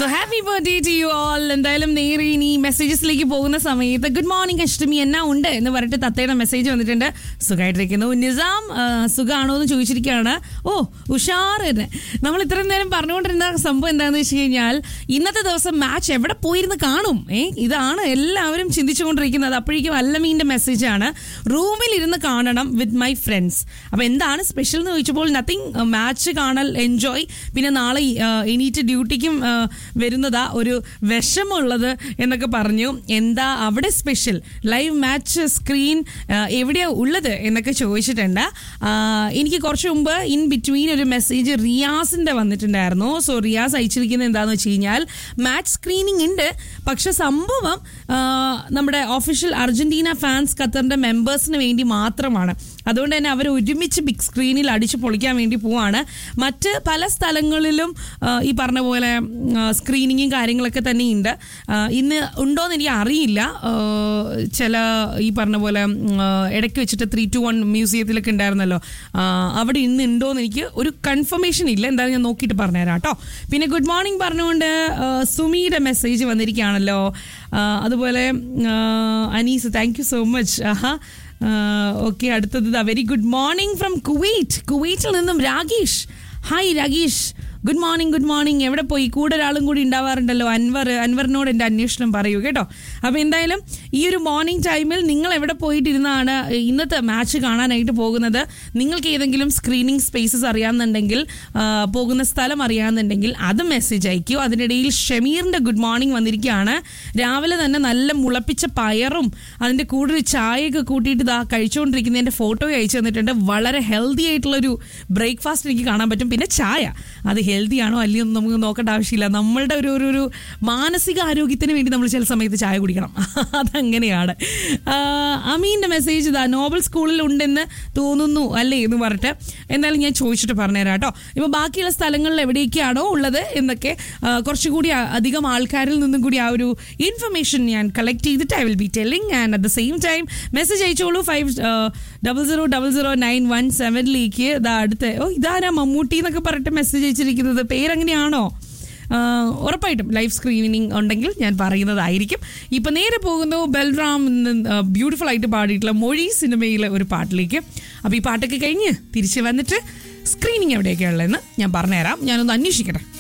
so happy birthday to you all എന്തായാലും നേരെ ഇനി മെസ്സേജസിലേക്ക് പോകുന്ന സമയത്ത് ഗുഡ് മോർണിംഗ് അഷ്ടമി എന്നാ ഉണ്ട് എന്ന് പറഞ്ഞിട്ട് തത്തയുടെ മെസ്സേജ് വന്നിട്ടുണ്ട് സുഖമായിട്ടിരിക്കുന്നു നിസാം ആ, സുഖാണോ എന്ന് ചോദിച്ചിരിക്കുകയാണ് ഓ ഉഷാർ തന്നെ നമ്മൾ ഇത്രയും നേരം പറഞ്ഞുകൊണ്ടിരുന്ന സംഭവം എന്താണെന്ന് വെച്ച് കഴിഞ്ഞാൽ ഇന്നത്തെ ദിവസം മാച്ച് എവിടെ പോയിരുന്ന് കാണും ഏ ഇതാണ് എല്ലാവരും ചിന്തിച്ചുകൊണ്ടിരിക്കുന്നത് അപ്പോഴേക്കും അല്ലമീൻ്റെ മെസ്സേജാണ് റൂമിൽ ഇരുന്ന് കാണണം വിത്ത് മൈ ഫ്രണ്ട്സ് അപ്പോൾ എന്താണ് സ്പെഷ്യൽ എന്ന് ചോദിച്ചപ്പോൾ നത്തിങ് മാച്ച് കാണൽ എൻജോയ് പിന്നെ നാളെ ആ, എണീറ്റ് ഡ്യൂട്ടിക്കും ആ, വരുന്നതാ ഒരു വിഷമുള്ളത് എന്നൊക്കെ പറഞ്ഞു എന്താ അവിടെ സ്പെഷ്യൽ ലൈവ് മാച്ച് സ്ക്രീൻ എവിടെയാ ഉള്ളത് എന്നൊക്കെ ചോദിച്ചിട്ടുണ്ട് ആ, എനിക്ക് കുറച്ച് മുമ്പ് ഇൻ ബിറ്റ്വീൻ ഒരു മെസ്സേജ് റിയാസിന്റെ വന്നിട്ടുണ്ടായിരുന്നു സോ റിയാസ് അയച്ചിരിക്കുന്നത് എന്താണെന്ന് വെച്ച് കഴിഞ്ഞാൽ മാച്ച് സ്ക്രീനിങ് ഉണ്ട് പക്ഷെ സംഭവം ആ, നമ്മുടെ ഒഫീഷ്യൽ അർജന്റീന ഫാൻസ് ഖത്തറിന്റെ മെമ്പേഴ്സിന് വേണ്ടി മാത്രമാണ് അതുകൊണ്ട് തന്നെ അവർ ഒരുമിച്ച് ബിഗ് സ്ക്രീനിൽ അടിച്ചു പൊളിക്കാൻ വേണ്ടി പോവാണ് മറ്റ് പല സ്ഥലങ്ങളിലും ആ, ഈ പറഞ്ഞ പോലെ സ്ക്രീനിങ്ങും കാര്യങ്ങളൊക്കെ തന്നെ ഉണ്ട് ആ, ഇന്ന് ഉണ്ടോയെന്ന് എനിക്ക് അറിയില്ല ആ, ചില ഈ പറഞ്ഞ പോലെ ഉം, ആ, ഇടയ്ക്ക് വെച്ചിട്ട് ത്രീ ടു വൺ മ്യൂസിയത്തിലൊക്കെ ഉണ്ടായിരുന്നല്ലോ ആ, അവിടെ ഇന്ന് ഉണ്ടോയെന്ന് എനിക്ക് ഒരു കൺഫർമേഷൻ ഇല്ല എന്തായാലും ഞാൻ നോക്കിയിട്ട് പറഞ്ഞുതരാം കേട്ടോ പിന്നെ ഗുഡ് മോർണിംഗ് പറഞ്ഞുകൊണ്ട് ആ, സുമിയുടെ മെസ്സേജ് വന്നിരിക്കുകയാണല്ലോ ആ, അതുപോലെ ആ, Anees thank you so much ആഹാ ഓക്കെ അടുത്തത് very good morning from Kuwait കുവൈറ്റിൽ നിന്നും Ragesh hi Ragesh good morning good morning എവിടെ പോയി കൂടെ ഒരാളും കൂടി ഉണ്ടാവാറുണ്ടല്ലോ അൻവർ അൻവറിനോട് എൻ്റെ അന്വേഷണം പറയൂ കേട്ടോ അപ്പോൾ എന്തായാലും ഈ ഒരു മോർണിംഗ് ടൈമിൽ നിങ്ങൾ എവിടെ പോയിട്ടിരുന്നാണ് ഇന്നത്തെ മാച്ച് കാണാനായിട്ട് പോകുന്നത് നിങ്ങൾക്ക് ഏതെങ്കിലും സ്ക്രീനിങ് സ്പേസസ് അറിയാമെന്നുണ്ടെങ്കിൽ ആ, പോകുന്ന സ്ഥലം അറിയാമെന്നുണ്ടെങ്കിൽ അത് മെസ്സേജ് അയക്കൂ അതിനിടയിൽ ഷമീറിൻ്റെ ഗുഡ് മോർണിംഗ് വന്നിരിക്കുകയാണ് രാവിലെ തന്നെ നല്ല മുളപ്പിച്ച പയറും അതിൻ്റെ കൂടെ ഒരു ചായയൊക്കെ കൂട്ടിയിട്ട് ഇതാ കഴിച്ചുകൊണ്ടിരിക്കുന്നതിൻ്റെ ഫോട്ടോ അയച്ചു തന്നിട്ടുണ്ട് വളരെ ഹെൽത്തി ആയിട്ടുള്ളൊരു ബ്രേക്ക്ഫാസ്റ്റ് എനിക്ക് കാണാൻ പറ്റും പിന്നെ ചായ അത് ഹെൽത്തി ആണോ അല്ലയോ എന്ന് നമുക്ക് നോക്കേണ്ട ആവശ്യമില്ല നമ്മളുടെ ഒരു ഒരു ഒരു മാനസിക ആരോഗ്യത്തിന് വേണ്ടി നമ്മൾ ചില സമയത്ത് ചായ കുടിക്കണം അതങ്ങനെയാണ് ആ, അമീൻ്റെ മെസ്സേജ് ഇതാ നോബൽ സ്കൂളിൽ ഉണ്ടെന്ന് തോന്നുന്നു അല്ലേ എന്ന് പറഞ്ഞിട്ട് എന്തായാലും ഞാൻ ചോദിച്ചിട്ട് പറഞ്ഞുതരാം കേട്ടോ ഇപ്പോൾ ബാക്കിയുള്ള സ്ഥലങ്ങളിൽ എവിടെയൊക്കെയാണോ ഉള്ളത് എന്നൊക്കെ ആ, കുറച്ചുകൂടി അ- അധികം ആൾക്കാരിൽ നിന്നും കൂടി ആ ഒരു ഇൻഫർമേഷൻ ഞാൻ കളക്ട് ചെയ്തിട്ട് I will be telling and at the same time message അയച്ചോളൂ five double zero double zero nine one സെവനിലേക്ക് ഇതാ അടുത്ത് ഓ ഇതാരാ മമ്മൂട്ടി എന്നൊക്കെ പറഞ്ഞിട്ട് മെസ്സേജ് അയച്ചിരിക്കുന്നത് പേരെങ്ങനെയാണോ ആഹ് ഉറപ്പായിട്ടും ലൈവ് സ്ക്രീനിങ് ഉണ്ടെങ്കിൽ ഞാൻ പറയുന്നതായിരിക്കും ഇപ്പൊ നേരെ പോകുന്നു ബൽറാം ബ്യൂട്ടിഫുൾ ആയിട്ട് പാടിയിട്ടുള്ള മൊഴി സിനിമയിലെ ഒരു പാട്ടിലേക്ക് അപ്പോൾ ഈ പാട്ടൊക്കെ കഴിഞ്ഞ് തിരിച്ച് വന്നിട്ട് സ്ക്രീനിങ് എവിടെയൊക്കെയുള്ളതെന്ന് ഞാൻ പറഞ്ഞുതരാം ഞാനൊന്ന് അന്വേഷിക്കട്ടെ